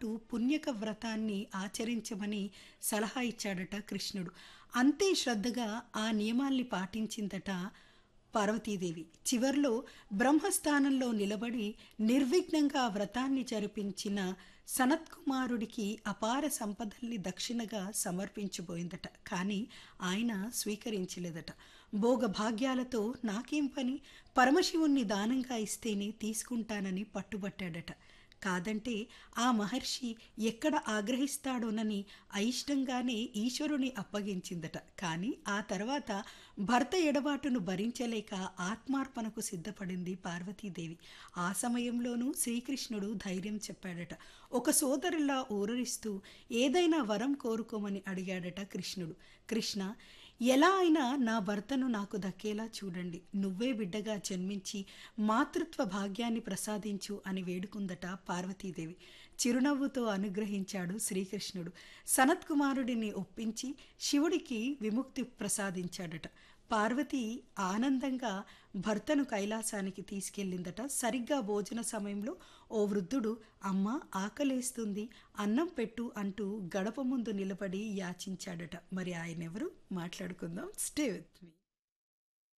పాటు పుణ్యక వ్రతాన్ని ఆచరించమని సలహా ఇచ్చాడట కృష్ణుడు అంతే శ్రద్ధగా ఆ నియమాల్ని పాటించిందట పార్వతీదేవి చివర్లో బ్రహ్మస్థానంలో నిలబడి నిర్విఘ్నంగా ఆ వ్రతాన్ని జరిపించిన సనత్కుమారుడికి అపార సంపదల్ని దక్షిణగా సమర్పించబోయిందట కానీ ఆయన స్వీకరించలేదట భోగభాగ్యాలతో నాకేం పని పరమశివుణ్ణి దానంగా ఇస్తేనే తీసుకుంటానని పట్టుబట్టాడట కాదంటే ఆ మహర్షి ఎక్కడ ఆగ్రహిస్తాడోనని అయిష్టంగానే ఈశ్వరుని అప్పగించిందట కానీ ఆ తర్వాత భర్త ఎడబాటును భరించలేక ఆత్మార్పణకు సిద్ధపడింది పార్వతీదేవి ఆ సమయంలోనూ శ్రీకృష్ణుడు ధైర్యం చెప్పాడట ఒక సోదరులా ఊరరిస్తూ ఏదైనా వరం కోరుకోమని అడిగాడట కృష్ణుడు కృష్ణ ఎలా అయినా నా భర్తను నాకు దక్కేలా చూడండి నువ్వే బిడ్డగా జన్మించి మాతృత్వ భాగ్యాన్ని ప్రసాదించు అని వేడుకుందట పార్వతీదేవి చిరునవ్వుతో అనుగ్రహించాడు శ్రీకృష్ణుడు సనత్కుమారుడిని ఒప్పించి శివుడికి విముక్తి ప్రసాదించాడట పార్వతి ఆనందంగా భర్తను కైలాసానికి తీసుకెళ్ళిందట సరిగ్గా భోజన సమయంలో ఓ వృద్ధుడు అమ్మ ఆకలేస్తుంది అన్నం పెట్టు అంటూ గడప ముందు నిలబడి యాచించాడట మరి ఆయన ఎవరు మాట్లాడుకుందాం స్టే విత్ మీ